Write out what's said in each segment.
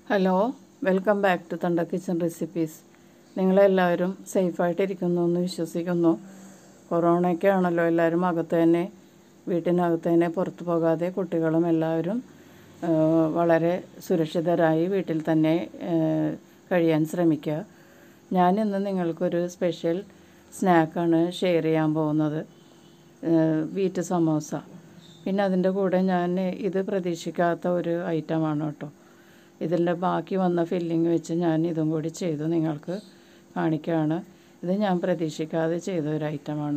hello welcome back to തണ്ട kitchen recipes നിങ്ങളെല്ലാവരും സേഫായിട്ടിരിക്കുന്നു എന്ന് വിശ്വസിക്കുന്നു കൊറോണയൊക്കെ ആണല്ലോ എല്ലാവരും അകത്ത് തന്നെ വീട്ടിനകത്ത് തന്നെ പുറത്തു പോകാതെ കുട്ടികളും എല്ലാവരും ആ, വളരെ സുരക്ഷിതരായി വീട്ടിൽ തന്നെ ആ, കഴിയാൻ ശ്രമിക്കുക ഞാൻ ഇന്ന് നിങ്ങൾക്കൊരു സ്പെഷ്യൽ സ്നാക്കാണ് ഷെയർ ചെയ്യാൻ പോകുന്നത് വീറ്റ് സമോസ പിന്നെ അതിൻ്റെ കൂടെ ഞാൻ ഇത് പ്രതീക്ഷിക്കാത്ത ഒരു ഐറ്റമാണ് കേട്ടോ ഇതിൻ്റെ ബാക്കി വന്ന ഫില്ലിങ് വെച്ച് ഞാൻ ഇതും കൂടി ചെയ്തു നിങ്ങൾക്ക് കാണിക്കുകയാണ് ഇത് ഞാൻ പ്രതീക്ഷിക്കാതെ ചെയ്ത ഒരു ഐറ്റമാണ്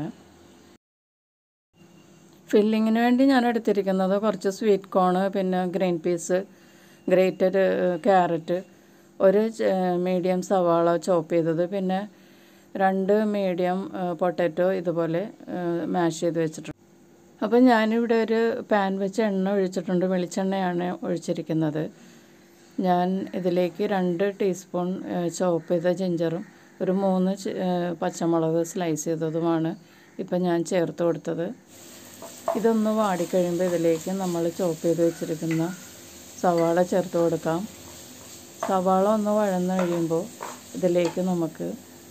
ഫില്ലിങ്ങിന് വേണ്ടി ഞാൻ എടുത്തിരിക്കുന്നത് കുറച്ച് സ്വീറ്റ് കോണ് പിന്നെ ഗ്രീൻ പീസ് ഗ്രേറ്റഡ് ക്യാരറ്റ് ഒരു മീഡിയം സവാള ചോപ്പ് ചെയ്തത് പിന്നെ രണ്ട് മീഡിയം പൊട്ടാറ്റോ ഇതുപോലെ മാഷ് ചെയ്ത് വെച്ചിട്ടുണ്ട് അപ്പം ഞാനിവിടെ ഒരു പാൻ വെച്ച് എണ്ണ ഒഴിച്ചിട്ടുണ്ട് വെളിച്ചെണ്ണയാണ് ഒഴിച്ചിരിക്കുന്നത് ഞാൻ ഇതിലേക്ക് രണ്ട് ടീസ്പൂൺ ചോപ്പ് ചെയ്ത ജിഞ്ചറും ഒരു മൂന്ന് ചി- ഏഹ് പച്ചമുളക് സ്ലൈസ് ചെയ്തതുമാണ് ഇപ്പം ഞാൻ ചേർത്ത് കൊടുത്തത് ഇതൊന്ന് വാടിക്കഴിയുമ്പോൾ ഇതിലേക്ക് നമ്മൾ ചോപ്പ് ചെയ്ത് വെച്ചിരിക്കുന്ന സവാള ചേർത്ത് കൊടുക്കാം സവാള ഒന്ന് വഴന്ന് കഴിയുമ്പോൾ ഇതിലേക്ക് നമുക്ക്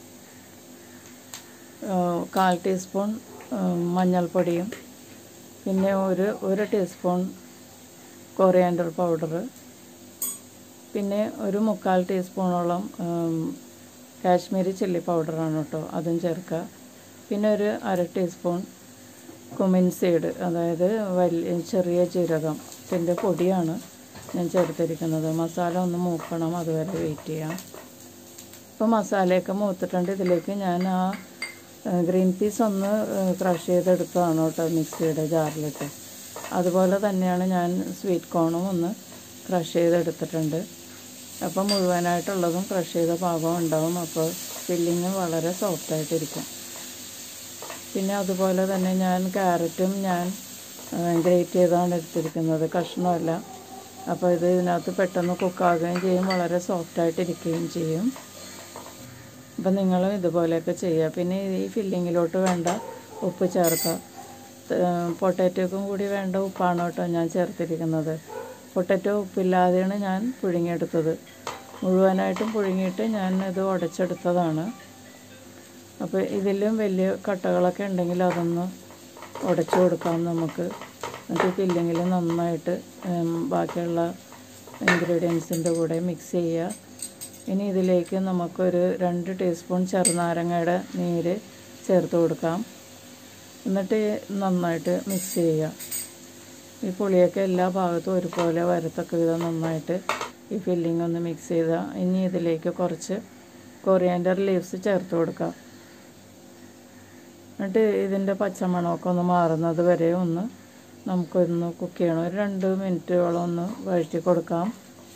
ഏഹ് കാൽ ടീസ്പൂൺ ഏഹ് മഞ്ഞൾപ്പൊടിയും പിന്നെ ഒരു ഒരു ടീസ്പൂൺ കൊറിയാൻഡർ പൗഡർ പിന്നെ ഒരു മുക്കാൽ ടീസ്പൂണോളം ഉം, കാശ്മീരി ചില്ലി പൗഡറാണ് കേട്ടോ അതും ചേർക്കുക പിന്നെ ഒരു അര ടീസ്പൂൺ കുമിൻ സീഡ് അതായത് വലിയ ചെറിയ ജീരകത്തിൻ്റെ പൊടിയാണ് ഞാൻ ചേർത്തിരിക്കുന്നത് മസാല ഒന്ന് മൂക്കണം അതുവരെ വെയിറ്റ് ചെയ്യാം ഇപ്പോൾ മസാലയൊക്കെ മൂത്തിട്ടുണ്ട് ഇതിലേക്ക് ഞാൻ ആ ഏഹ്, ഗ്രീൻ പീസ് ഒന്ന് ക്രഷ് ചെയ്തെടുത്തതാണ് കേട്ടോ മിക്സിയുടെ ജാറിലിട്ട് അതുപോലെ തന്നെയാണ് ഞാൻ സ്വീറ്റ് കോണും ഒന്ന് ക്രഷ് ചെയ്തെടുത്തിട്ടുണ്ട് അപ്പോൾ മുഴുവനായിട്ടുള്ളതും ക്രഷ് ചെയ്ത പാകവും ഉണ്ടാവും അപ്പോൾ ഫില്ലിങ് വളരെ സോഫ്റ്റായിട്ടിരിക്കും പിന്നെ അതുപോലെ തന്നെ ഞാൻ ക്യാരറ്റും ഞാൻ ഗ്രേറ്റ് ചെയ്താണ് എടുത്തിരിക്കുന്നത് കഷ്ണമല്ല അപ്പോൾ ഇത് ഇതിനകത്ത് പെട്ടെന്ന് കുക്കാകുകയും ചെയ്യും വളരെ സോഫ്റ്റായിട്ടിരിക്കുകയും ചെയ്യും അപ്പം നിങ്ങളും ഇതുപോലെയൊക്കെ ചെയ്യുക പിന്നെ ഈ ഫില്ലിങ്ങിലോട്ട് വേണ്ട ഉപ്പ് ചേർക്കുക പൊട്ടാറ്റോക്കും കൂടി വേണ്ട ഉപ്പാണ് കേട്ടോ ഞാൻ ചേർത്തിരിക്കുന്നത് പൊട്ടാറ്റോ ഉപ്പില്ലാതെയാണ് ഞാൻ പുഴുങ്ങിയെടുത്തത് മുഴുവനായിട്ടും പുഴുങ്ങിയിട്ട് ഞാൻ ഇത് ഉടച്ചെടുത്തതാണ് അപ്പോൾ ഇതിലും വലിയ കട്ടകളൊക്കെ ഉണ്ടെങ്കിൽ അതൊന്ന് ഉടച്ചു കൊടുക്കാം നമുക്ക് എന്നിട്ട് ഫില്ലിങ്ങിൽ നന്നായിട്ട് ഉം, ബാക്കിയുള്ള ഇൻഗ്രീഡിയൻസിൻ്റെ കൂടെ മിക്സ് ചെയ്യുക ഇനി ഇതിലേക്ക് നമുക്കൊരു രണ്ട് ടീസ്പൂൺ ചെറുനാരങ്ങയുടെ നീര് ചേർത്ത് കൊടുക്കാം എന്നിട്ട് നന്നായിട്ട് മിക്സ് ചെയ്യുക ഈ പുളിയൊക്കെ എല്ലാ ഭാഗത്തും ഒരുപോലെ വരത്തക്ക വിധം നന്നായിട്ട് ഈ ഫില്ലിംഗ് ഒന്ന് മിക്സ് ചെയ്താൽ ഇനി ഇതിലേക്ക് കുറച്ച് കൊറിയാൻഡർ ലീവ്സ് ചേർത്ത് കൊടുക്കാം എന്നിട്ട് ഇതിൻ്റെ പച്ചമണമൊക്കെ ഒന്ന് മാറുന്നത് വരെ ഒന്ന് നമുക്കൊന്ന് കുക്ക് ചെയ്യണം ഒരു രണ്ട് മിനിറ്റോളം ഒന്ന് വഴറ്റി കൊടുക്കാം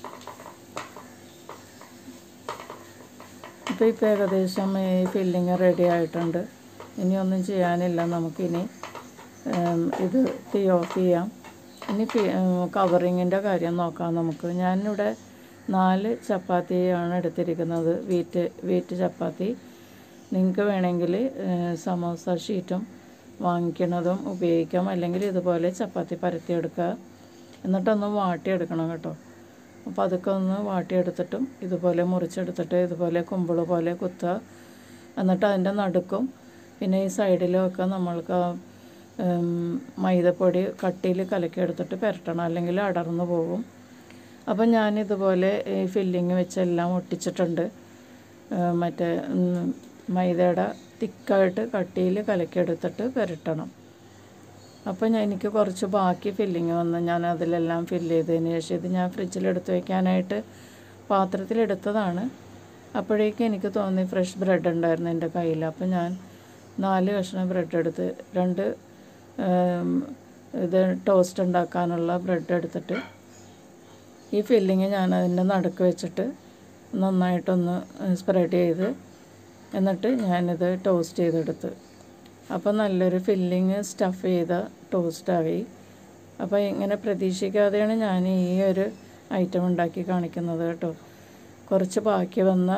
ഇപ്പോൾ ഇപ്പോൾ ഏകദേശം ഈ ഫില്ലിങ് റെഡി ആയിട്ടുണ്ട് ഇനി ഒന്നും ചെയ്യാനില്ല നമുക്കിനി ഉം, ഇത് തീ ഓഫ് ചെയ്യാം ഇനി കവറിങ്ങിൻ്റെ കാര്യം നോക്കാം നമുക്ക് ഞാനിവിടെ നാല് ചപ്പാത്തിയാണ് എടുത്തിരിക്കുന്നത് വീറ്റ് വീറ്റ് ചപ്പാത്തി നിങ്ങൾക്ക് വേണമെങ്കിൽ സമോസ ഷീറ്റും വാങ്ങിക്കണതും ഉപയോഗിക്കാം അല്ലെങ്കിൽ ഇതുപോലെ ചപ്പാത്തി പരത്തിയെടുക്കുക എന്നിട്ടൊന്ന് വാട്ടിയെടുക്കണം കേട്ടോ അപ്പോൾ അതൊക്കെ ഒന്ന് വാട്ടിയെടുത്തിട്ടും ഇതുപോലെ മുറിച്ചെടുത്തിട്ട് ഇതുപോലെ കുമ്പിള് പോലെ കുത്തുക എന്നിട്ട് അതിൻ്റെ നടുക്കും പിന്നെ ഈ സൈഡിലും ഒക്കെ നമ്മൾക്ക് ആ, ഉം, മൈദപ്പൊടി കട്ടിയിൽ കലക്കിയെടുത്തിട്ട് പുരട്ടണം അല്ലെങ്കിൽ അടർന്നു പോകും അപ്പം ഞാനിതുപോലെ ഈ ഫില്ലിങ് വെച്ചെല്ലാം ഒട്ടിച്ചിട്ടുണ്ട് ഏഹ് മറ്റേ ഉം, മൈദയുടെ തിക്കായിട്ട് കട്ടിയിൽ കലക്കിയെടുത്തിട്ട് പുരട്ടണം അപ്പോൾ ഞാൻ എനിക്ക് കുറച്ച് ബാക്കി ഫില്ലിങ് വന്ന് ഞാൻ അതിലെല്ലാം ഫില്ല് ചെയ്തതിന് ശേഷം ഇത് ഞാൻ ഫ്രിഡ്ജിലെടുത്ത് വയ്ക്കാനായിട്ട് പാത്രത്തിലെടുത്തതാണ് അപ്പോഴേക്കും എനിക്ക് തോന്നി ഫ്രഷ് ബ്രെഡ് ഉണ്ടായിരുന്നു എൻ്റെ കയ്യിൽ അപ്പോൾ ഞാൻ നാല് കഷ്ണം ബ്രെഡ് എടുത്ത് രണ്ട് ഉം, ഇത് ടോസ്റ്റ് ഉണ്ടാക്കാനുള്ള ബ്രെഡ് എടുത്തിട്ട് ഈ ഫില്ലിങ് ഞാൻ അതിൻ്റെ നടുക്ക് വെച്ചിട്ട് നന്നായിട്ടൊന്ന് സ്പ്രെഡ് ചെയ്ത് എന്നിട്ട് ഞാനിത് ടോസ്റ്റ് ചെയ്തെടുത്ത് അപ്പോൾ നല്ലൊരു ഫില്ലിങ് സ്റ്റഫ് ചെയ്ത ടോസ്റ്റായി അപ്പോൾ ഇങ്ങനെ പ്രതീക്ഷിക്കാതെയാണ് ഞാൻ ഈ ഒരു ഐറ്റം ഉണ്ടാക്കി കാണിക്കുന്നത് കേട്ടോ കുറച്ച് ബാക്കി വന്ന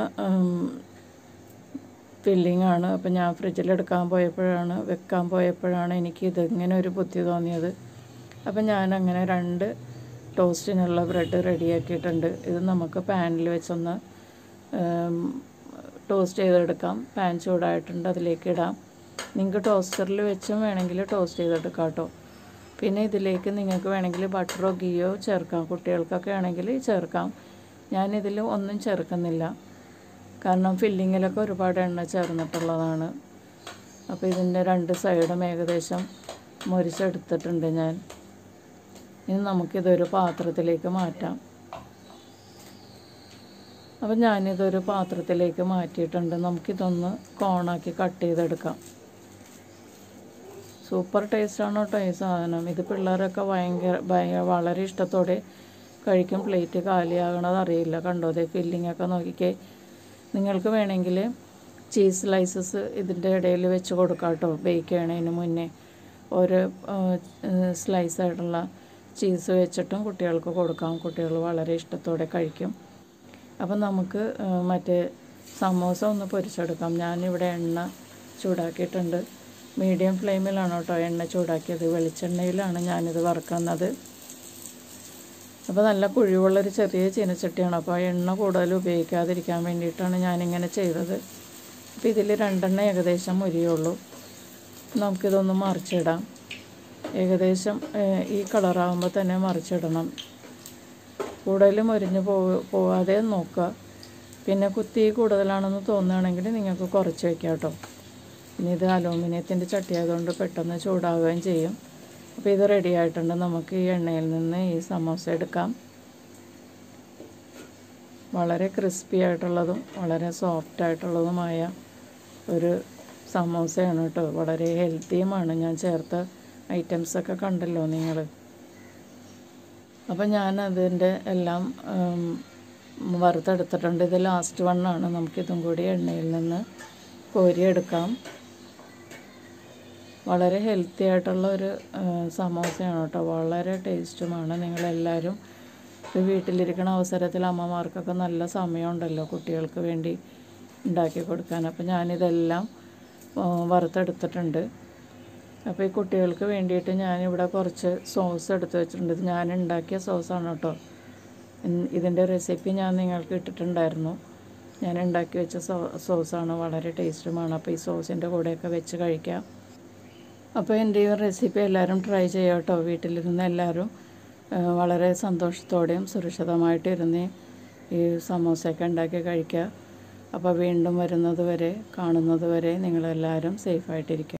ഫില്ലിംഗ് ആണ് അപ്പോൾ ഞാൻ ഫ്രിഡ്ജിലെടുക്കാൻ പോയപ്പോഴാണ് വെക്കാൻ പോയപ്പോഴാണ് എനിക്ക് ഇതിങ്ങനെ ഒരു ബുദ്ധി തോന്നിയത് അപ്പം ഞാൻ അങ്ങനെ രണ്ട് ടോസ്റ്റിനുള്ള ബ്രെഡ് റെഡിയാക്കിയിട്ടുണ്ട് ഇത് നമുക്ക് പാനിൽ വെച്ചൊന്ന് ടോസ്റ്റ് ചെയ്തെടുക്കാം പാൻ ചൂടായിട്ടുണ്ട് അതിലേക്ക് ഇടാം നിങ്ങൾക്ക് ടോസ്റ്ററിൽ വെച്ചും വേണമെങ്കിൽ ടോസ്റ്റ് ചെയ്തെടുക്കാം കേട്ടോ പിന്നെ ഇതിലേക്ക് നിങ്ങൾക്ക് വേണമെങ്കിൽ ബട്ടറോ ഗീയോ ചേർക്കാം കുട്ടികൾക്കൊക്കെ ആണെങ്കിൽ ചേർക്കാം ഞാനിതിൽ ഒന്നും ചേർക്കുന്നില്ല കാരണം ഫില്ലിങ്ങിലൊക്കെ ഒരുപാട് എണ്ണ ചേർന്നിട്ടുള്ളതാണ് അപ്പോൾ ഇതിൻ്റെ രണ്ട് സൈഡും ഏകദേശം മുരിച്ചെടുത്തിട്ടുണ്ട് ഞാൻ ഇനി നമുക്കിതൊരു പാത്രത്തിലേക്ക് മാറ്റാം അപ്പം ഞാനിതൊരു പാത്രത്തിലേക്ക് മാറ്റിയിട്ടുണ്ട് നമുക്കിതൊന്ന് കോണാക്കി കട്ട് ചെയ്തെടുക്കാം സൂപ്പർ ടേസ്റ്റാണ് കേട്ടോ ഈ സാധനം ഇത് പിള്ളേരൊക്കെ ഭയങ്കര ഭയ വളരെ ഇഷ്ടത്തോടെ കഴിക്കും പ്ലേറ്റ് കാലിയാകണത് അറിയില്ല കണ്ടോ അതേ ഫില്ലിംഗ് ഒക്കെ നോക്കിക്കേ നിങ്ങൾക്ക് വേണമെങ്കിൽ ചീസ് സ്ലൈസസ് ഇതിൻ്റെ ഇടയിൽ വെച്ച് കൊടുക്കാം കേട്ടോ ബേക്ക് ചെയ്യണതിന് മുന്നേ ഒരു സ്ലൈസ് ആയിട്ടുള്ള ചീസ് വെച്ചിട്ടും കുട്ടികൾക്ക് കൊടുക്കാം കുട്ടികൾ വളരെ ഇഷ്ടത്തോടെ കഴിക്കും അപ്പം നമുക്ക് ആ, മറ്റേ സമോസ ഒന്ന് പൊരിച്ചെടുക്കാം ഞാനിവിടെ എണ്ണ ചൂടാക്കിയിട്ടുണ്ട് മീഡിയം ഫ്ലെയിമിലാണ് കേട്ടോ എണ്ണ ചൂടാക്കിയത് വെളിച്ചെണ്ണയിലാണ് ഞാനിത് വറുക്കുന്നത് അപ്പോൾ നല്ല കുഴിവുള്ളൊരു ചെറിയ ചീനച്ചട്ടിയാണ് അപ്പോൾ എണ്ണ കൂടുതൽ ഉപയോഗിക്കാതിരിക്കാൻ വേണ്ടിയിട്ടാണ് ഞാനിങ്ങനെ ചെയ്തത് അപ്പോൾ ഇതിൽ രണ്ടെണ്ണ ഏകദേശം മുരിയുള്ളൂ നമുക്കിതൊന്ന് മറിച്ചിടാം ഏകദേശം ഏഹ്, ഈ കളറാകുമ്പോൾ തന്നെ മറിച്ചിടണം കൂടുതൽ മുരിഞ്ഞ് പോ പോവാതെ നോക്കുക പിന്നെ കുത്തി കൂടുതലാണെന്ന് തോന്നുകയാണെങ്കിൽ നിങ്ങൾക്ക് കുറച്ച് വയ്ക്കാം കേട്ടോ പിന്നെ ഇത് അലൂമിനിയത്തിൻ്റെ ചട്ടി ആയതുകൊണ്ട് പെട്ടെന്ന് ചൂടാവുകയും ചെയ്യും അപ്പോൾ ഇത് റെഡി ആയിട്ടുണ്ട് നമുക്ക് ഈ എണ്ണയിൽ നിന്ന് ഈ സമോസ എടുക്കാം വളരെ ക്രിസ്പി ആയിട്ടുള്ളതും വളരെ സോഫ്റ്റ് ആയിട്ടുള്ളതുമായ ഒരു സമോസയാണ് കേട്ടോ വളരെ ഹെൽത്തിയുമാണ് ഞാൻ ചേർത്ത ഐറ്റംസൊക്കെ കണ്ടല്ലോ നിങ്ങൾ അപ്പം ഞാൻ അതിൻ്റെ എല്ലാം ഉം, വറുത്തെടുത്തിട്ടുണ്ട് ഇത് ലാസ്റ്റ് വണ്ണാണ് നമുക്കിതും കൂടി എണ്ണയിൽ നിന്ന് കോരിയെടുക്കാം വളരെ ഹെൽത്തി ആയിട്ടുള്ള ഒരു ആ, സമോസയാണ് കേട്ടോ വളരെ ടേസ്റ്റുമാണ് നിങ്ങളെല്ലാവരും ഇത് വീട്ടിലിരിക്കുന്ന അവസരത്തിൽ അമ്മമാർക്കൊക്കെ നല്ല സമയമുണ്ടല്ലോ കുട്ടികൾക്ക് വേണ്ടി ഉണ്ടാക്കി കൊടുക്കാൻ അപ്പോൾ ഞാനിതെല്ലാം ആ, വറുത്തെടുത്തിട്ടുണ്ട് അപ്പോൾ ഈ കുട്ടികൾക്ക് വേണ്ടിയിട്ട് ഞാനിവിടെ കുറച്ച് സോസ് എടുത്ത് വെച്ചിട്ടുണ്ട് ഇത് ഞാൻ ഉണ്ടാക്കിയ സോസാണ് കേട്ടോ ഇൻ- ഇതിൻ്റെ റെസിപ്പി ഞാൻ നിങ്ങൾക്ക് ഇട്ടിട്ടുണ്ടായിരുന്നു ഞാൻ ഉണ്ടാക്കി വെച്ച സോ സോസാണ് വളരെ ടേസ്റ്റുമാണ് അപ്പോൾ ഈ സോസിൻ്റെ കൂടെയൊക്കെ വെച്ച് കഴിക്കാം അപ്പോൾ എൻ്റെ ഈ റെസിപ്പി എല്ലാവരും ട്രൈ ചെയ്യാം കേട്ടോ വീട്ടിലിരുന്ന് എല്ലാവരും ആ, വളരെ സന്തോഷത്തോടെയും സുരക്ഷിതമായിട്ട് ഇരുന്ന് ഈ സമോസയൊക്കെ ഉണ്ടാക്കി കഴിക്കുക അപ്പോൾ വീണ്ടും വരുന്നത് വരെ കാണുന്നത് വരെ നിങ്ങളെല്ലാവരും സേഫായിട്ടിരിക്കുക